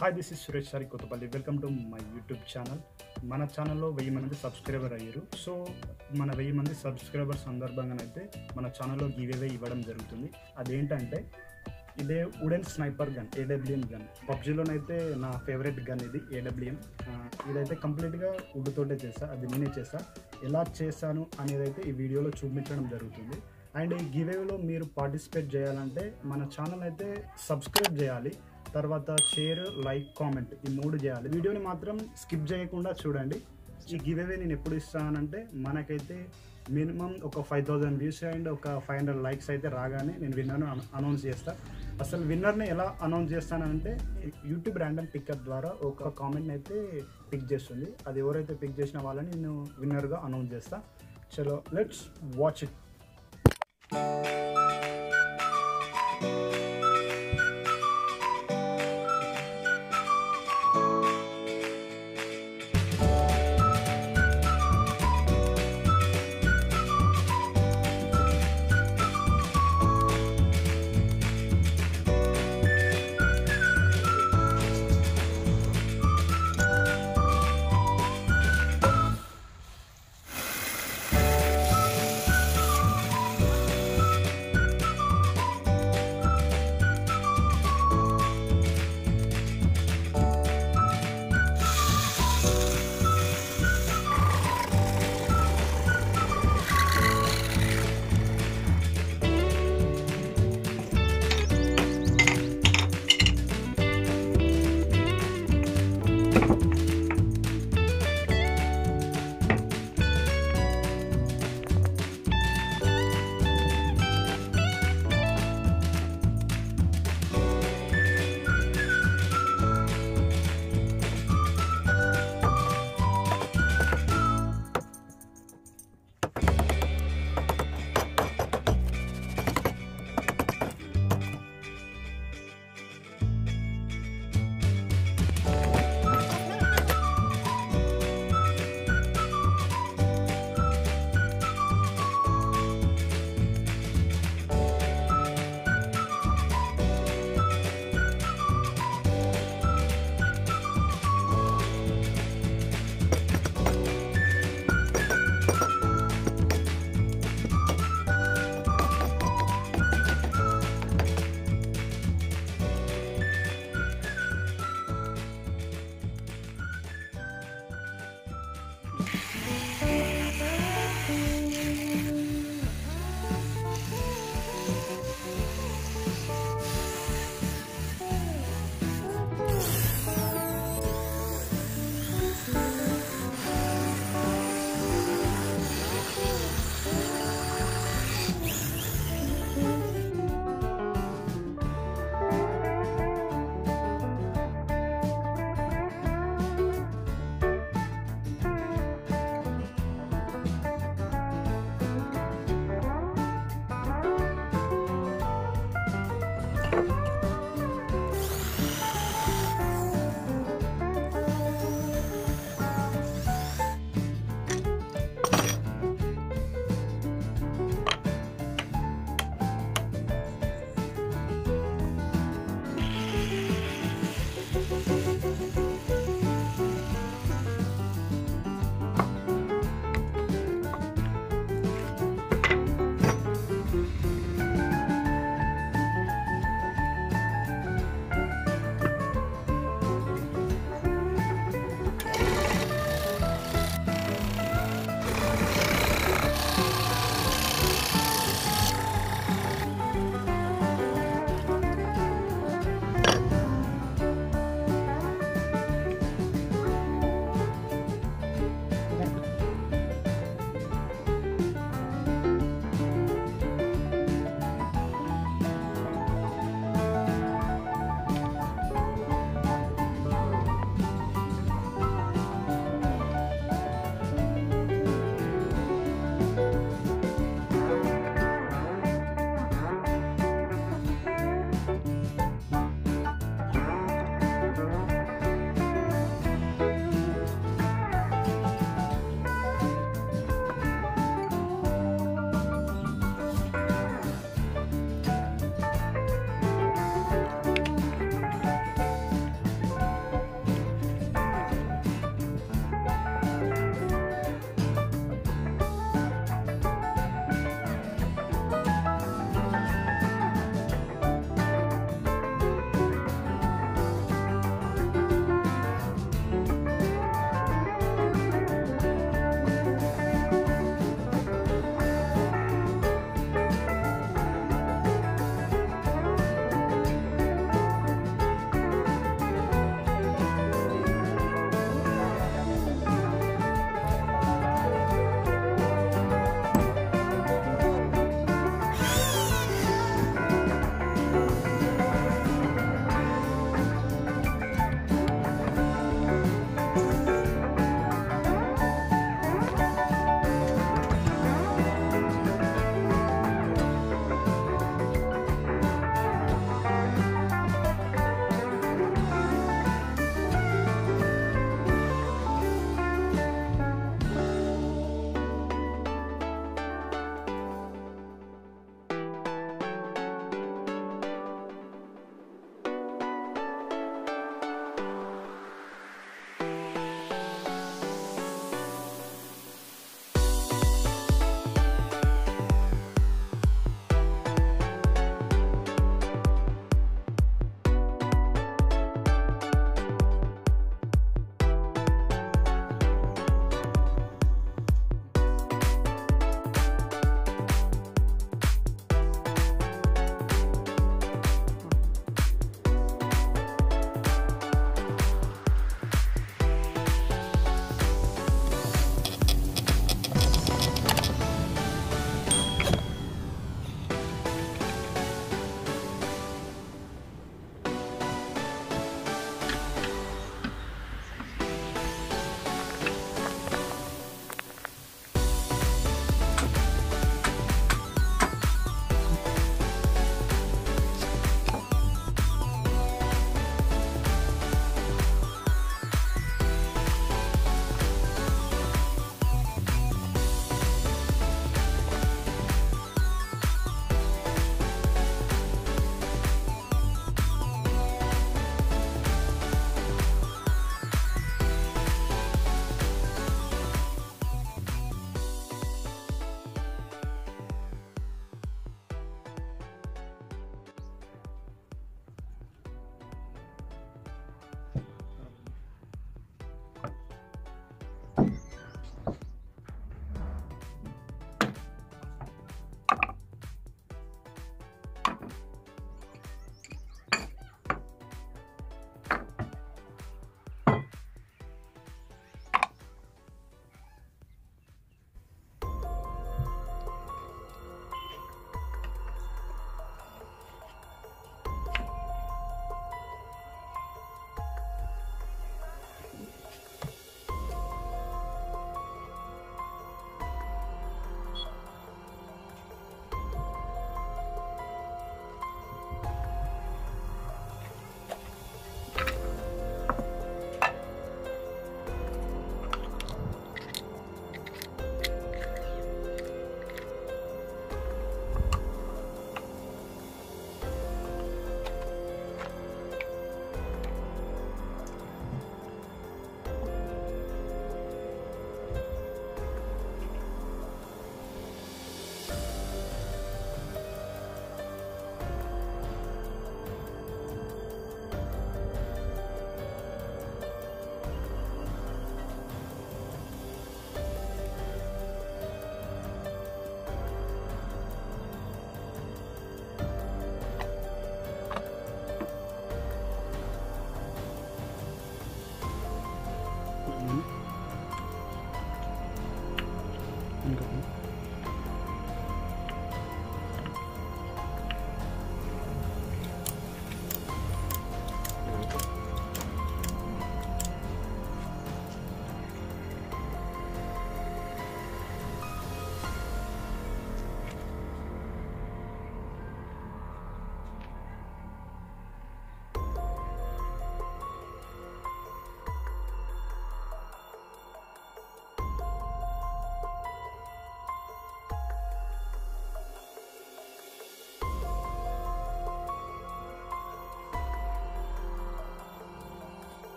hi this is Suresh సారి Kothapalli welcome to my YouTube channel మన ఛానల్లో వెయ్యి మంది సబ్స్క్రైబర్ అయ్యారు సో మన వెయ్యి మంది సబ్స్క్రైబర్ సందర్భంగానైతే మన ఛానల్లో గివేవే ఇవ్వడం జరుగుతుంది అదేంటంటే ఇదే wooden sniper gun AWM gun పబ్జీలోనైతే నా ఫేవరెట్ గన్ ఇది ఏడబ్ల్యూఎం ఇదైతే కంప్లీట్గా వుడ్ తోటే చేసా అది నేనే చేసా ఎలా చేశాను అనేది అయితే ఈ వీడియోలో చూపించడం జరుగుతుంది అండ్ ఈ గివేలో మీరు పార్టిసిపేట్ చేయాలంటే మన ఛానల్ అయితే సబ్స్క్రైబ్ చేయాలి తర్వాత షేర్ లైక్ కామెంట్ ఈ మూడు చేయాలి వీడియోని మాత్రం స్కిప్ చేయకుండా చూడండి ఈ గివేవే నేను ఎప్పుడు ఇస్తానంటే మనకైతే మినిమం ఒక ఫైవ్ థౌజండ్ వ్యూస్ అండ్ ఒక ఫైవ్ హండ్రెడ్ లైక్స్ అయితే రాగానే నేను విన్నర్ను అనౌన్స్ చేస్తా అసలు విన్నర్ని ఎలా అనౌన్స్ చేస్తానంటే యూట్యూబ్ ర్యాండమ్ పికప్ ద్వారా ఒక కామెంట్ని అయితే పిక్ చేస్తుంది అది ఎవరైతే పిక్ చేసిన వాళ్ళని నేను విన్నర్గా అనౌన్స్ చేస్తా చలో లెట్స్ వాచ్ ఇట్